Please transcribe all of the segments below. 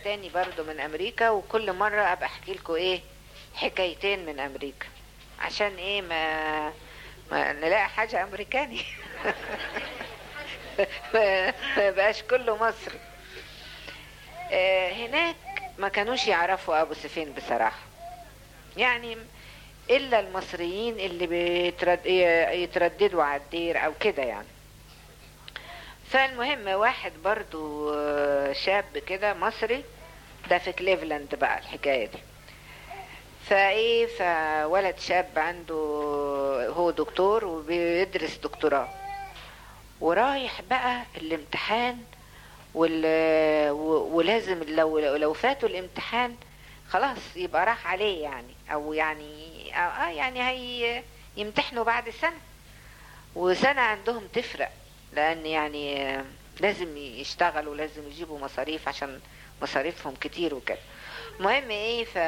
تاني برضو من امريكا وكل مرة ابقى احكي لكم ايه حكايتين من امريكا عشان ايه ما, ما نلاقي حاجة امريكاني ما يبقاش كله مصري آه، هناك ما كانوش يعرفوا ابو سفين بصراحة يعني الا المصريين اللي بيترد... يترددوا على الدير او كده يعني فالمهم واحد برضو آه، شاب كده مصري ده في كليفلاند بقى الحكاية دي فايه فولد شاب عنده هو دكتور وبيدرس دكتوراه ورايح بقى الامتحان وال... و- ولازم لو لو فاتوا الامتحان خلاص يبقى راح عليه يعني او يعني اه يعني هي يمتحنوا بعد سنة وسنة عندهم تفرق لان يعني آه، لازم يشتغلوا لازم يجيبوا مصاريف عشان مصاريفهم كتير وكده المهم ايه ف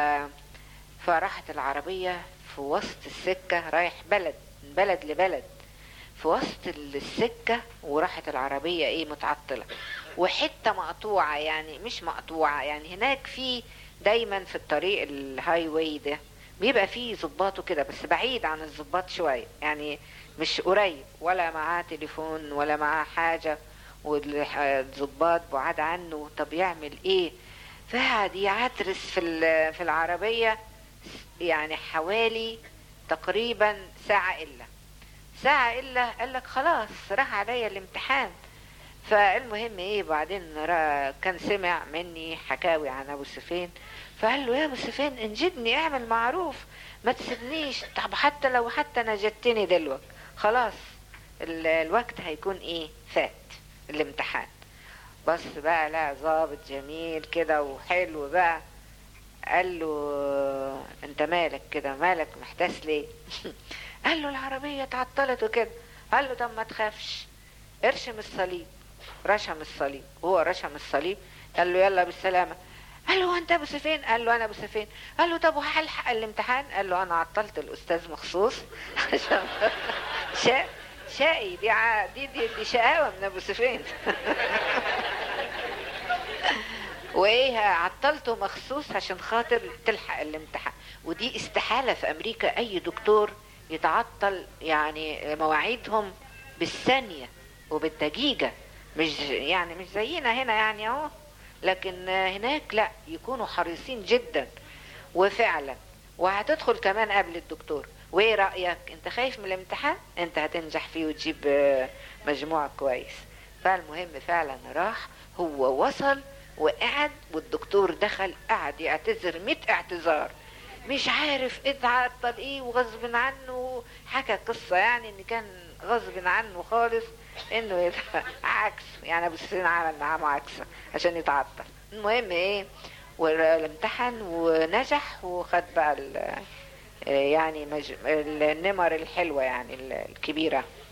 فراحت العربية في وسط السكة رايح بلد من بلد لبلد في وسط السكة وراحت العربية ايه متعطلة وحتة مقطوعة يعني مش مقطوعة يعني هناك في دايما في الطريق الهاي واي ده بيبقى فيه ظباط وكده بس بعيد عن الظباط شوية يعني مش قريب ولا معاه تليفون ولا معاه حاجة والظباط بعاد عنه طب يعمل ايه فقعد يعترس في ال- في العربية يعني حوالي تقريبا ساعة إلا ساعة إلا قال لك خلاص راح عليا الامتحان فالمهم ايه بعدين را- كان سمع مني حكاوي عن ابو سفين فقال له يا ابو سفين انجدني اعمل معروف ما تسيبنيش طب حتى لو حتى نجدتني دلوقتي خلاص ال- الوقت هيكون ايه فات الامتحان بص بقى لا ظابط جميل كده وحلو بقى قال له انت مالك كده مالك محتاس ليه قال له العربية اتعطلت وكده قال له طب ما تخافش ارشم الصليب رشم الصليب وهو رشم الصليب قال له يلا بالسلامة قال له هو انت ابو سفين قال له انا ابو سفين قال له طب وهلحق الامتحان قال له انا عطلت الاستاذ مخصوص عشان شا... شقي دي, ع... دي دي دي شقاوة من ابو سفين وايه عطلته مخصوص عشان خاطر تلحق الامتحان ودي استحالة في امريكا اي دكتور يتعطل يعني مواعيدهم بالثانية وبالدقيقة مش يعني مش زينا هنا يعني اهو لكن هناك لا يكونوا حريصين جدا وفعلا وهتدخل كمان قبل الدكتور وايه رأيك انت خايف من الامتحان انت هتنجح فيه وتجيب آه، مجموع كويس فالمهم فعلا راح هو وصل وقعد والدكتور دخل قعد يعتذر مئة اعتذار مش عارف اتعطل ايه وغصب عنه حكى قصة يعني ان كان غصب عنه خالص انه يت- عكس يعني ابو سفين عمل معاه معاكسة عشان يتعطل المهم ايه والامتحن ونجح وخد بقى ال- يعني مج... النمر الحلوة يعني ال- الكبيرة